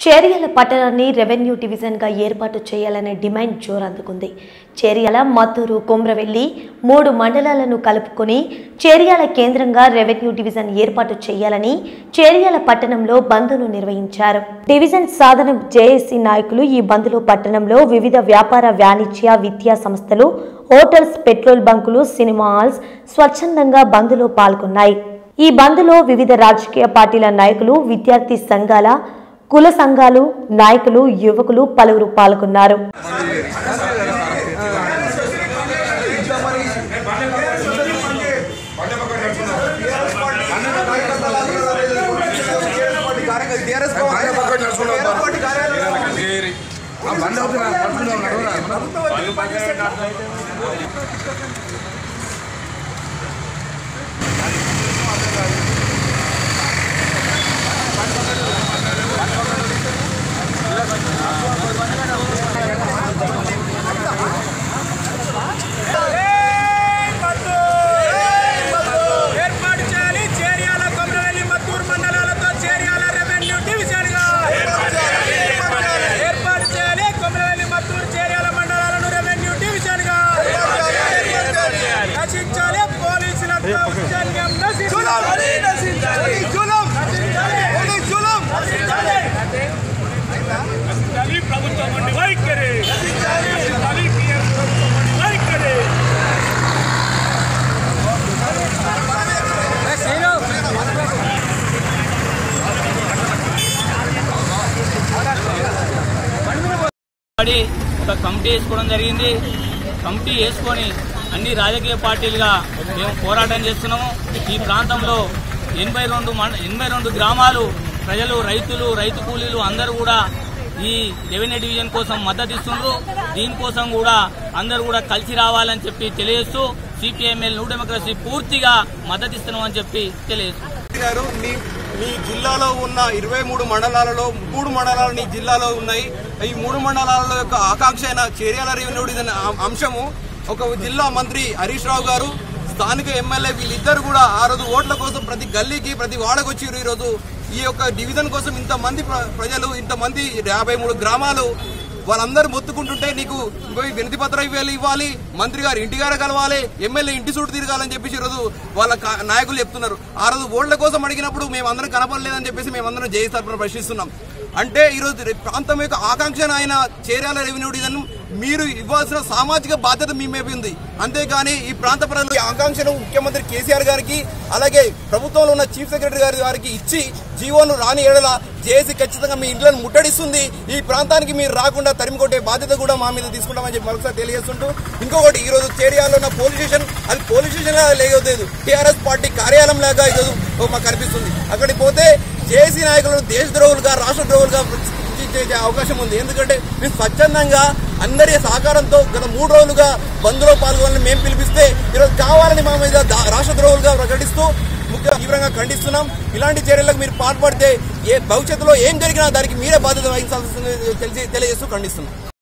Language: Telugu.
చేరియల పట్టణాన్ని రెవెన్యూ డివిజన్గా ఏర్పాటు చేయాలనే డిమాండ్ జోరందుకుంది చేర్యాల మత్తూరు కొమ్రవెల్లి మూడు మండలాలను కలుపుకొని చేర్యాల కేంద్రంగా రెవెన్యూ డివిజన్ ఏర్పాటు చేయాలని చేర్యాల పట్టణంలో బంద్ను నిర్వహించారు డివిజన్ సాధన జేఏసీ నాయకులు ఈ బంద్లో పట్టణంలో వివిధ వ్యాపార వాణిజ్య విద్యా సంస్థలు హోటల్స్ పెట్రోల్ బంకులు సినిమా హాల్స్ స్వచ్ఛందంగా బంద్లో పాల్గొన్నాయి ఈ బంద్లో వివిధ రాజకీయ పార్టీల నాయకులు విద్యార్థి సంఘాల కుల సంఘాలు నాయకులు యువకులు పలువురు పాల్గొన్నారు ఏర్పాటు చేయాలి చేర్యాల కొమరవెల్లి మత్తూరు మండలాలతో చేర్యాల రెవెన్యూ డివిజన్ గా ఏర్పాటు చేయాలి కొమరవెల్లి మత్తూరు చేర్యాల మండలాలను రెవెన్యూ డివిజన్ గా నశించాలి పోలీసుల దౌర్జన్యం నశించాలి నశించాలి నశించాలి ప్రభుత్వం ఉండి వైఖరి నశించాలి ప్రభుత్వం ఉండి వైఖరి పడి ఒక కమిటీ వేసుకోవడం జరిగింది కమిటీ వేసుకొని అన్ని రాజకీయ పార్టీలుగా మేము పోరాటం చేస్తున్నాము ఈ ప్రాంతంలో ఎనభై రెండు మండ- ఎనభై రెండు గ్రామాలు ప్రజలు రైతులు రైతు కూలీలు అందరూ కూడా ఈ రెవెన్యూ డివిజన్ కోసం మద్దతు ఇస్తున్నారు దీనికోసం కూడా అందరూ కూడా కలిసి రావాలని చెప్పి తెలియజేస్తూ సిపిఎంఎల్ న్యూ డెమోక్రసీ పూర్తిగా మద్దతు ఇస్తున్నామని చెప్పి తెలియజేస్తుంది గారు మీ మీ జిల్లాలో ఉన్న ఇరవై మూడు మండలాలలో మూడు మండలాలు నీ జిల్లాలో ఉన్నాయి ఈ మూడు మండలాల యొక్క ఆకాంక్ష అయిన చేర్యాల రెవెన్యూ డివిజన్ అం- అంశము ఒక జిల్లా మంత్రి హరీష్ రావు గారు స్థానిక ఎమ్మెల్యే వీళ్ళిద్దరు కూడా ఆ రోజు ఓట్ల కోసం ప్రతి గల్లీకి ప్రతి వాడకు వచ్చిర్రు ఈ రోజు ఈ యొక్క డివిజన్ కోసం ఇంతమంది ప్ర- ప్రజలు ఇంతమంది యాభై మూడు గ్రామాలు వాళ్ళందరూ మొత్తుకుంటుంటే నీకు పోయి వినతి పత్రం ఇవ్వాలి ఇవ్వాలి మంత్రి గారు ఇంటి గారు కలవాలి ఎమ్మెల్యే ఇంటి చుట్టూ తిరగాలని చెప్పేసి ఈ రోజు వాళ్ళ కా- నాయకులు చెప్తున్నారు ఆ రోజు ఓట్ల కోసం అడిగినప్పుడు మేమందరం కనపడలేదని చెప్పేసి మేమందరం జయ తరపున ప్రశ్నిస్తున్నాం అంటే ఈ రోజు రే- ప్రాంతం యొక్క ఆకాంక్ష ఆయన చేరాల రెవెన్యూ డివిజన్ మీరు ఇవ్వాల్సిన సామాజిక బాధ్యత మీ మీద ఉంది అంతేగాని ఈ ప్రాంత ప్రజలు ఈ ఆకాంక్షను ముఖ్యమంత్రి కేసీఆర్ గారికి అలాగే ప్రభుత్వంలో ఉన్న చీఫ్ సెక్రటరీ గారి గారికి ఇచ్చి జీవోను రాని ఏడల జేఏసీ ఖచ్చితంగా మీ ఇంట్లను ముట్టడిస్తుంది ఈ ప్రాంతానికి మీరు రాకుండా తరిమి కొట్టే బాధ్యత కూడా మా మీద తీసుకుంటామని చెప్పి మరొకసారి తెలియజేస్తుంటూ ఇంకొకటి ఈ రోజు చేరియాలో ఉన్న పోలీస్ స్టేషన్ అది పోలీస్ స్టేషన్ లాగా లేదు టీఆర్ఎస్ పార్టీ కార్యాలయం లాగా ఈరోజు మాకు కనిపిస్తుంది అక్కడికి పోతే జేఏసీ నాయకులను దేశద్రోహులుగా రాష్ట్ర ద్రోహులుగా చేసే అవకాశం ఉంది ఎందుకంటే మేము స్వచ్ఛందంగా అందరి సహకారంతో గత మూడు రోజులుగా బంద్లో పాల్గొనాలని మేము పిలిపిస్తే ఈరోజు కావాలని మా మీద దా- రాష్ట్ర ద్రోహులుగా ప్రకటిస్తూ ముఖ్య తీవ్రంగా ఖండిస్తున్నాం ఇలాంటి చర్యలకు మీరు పాల్పడితే ఏ భవిష్యత్తులో ఏం జరిగినా దానికి మీరే బాధ్యత వహించాల్సింది తెలిసి తెలియజేస్తూ ఖండిస్తున్నాం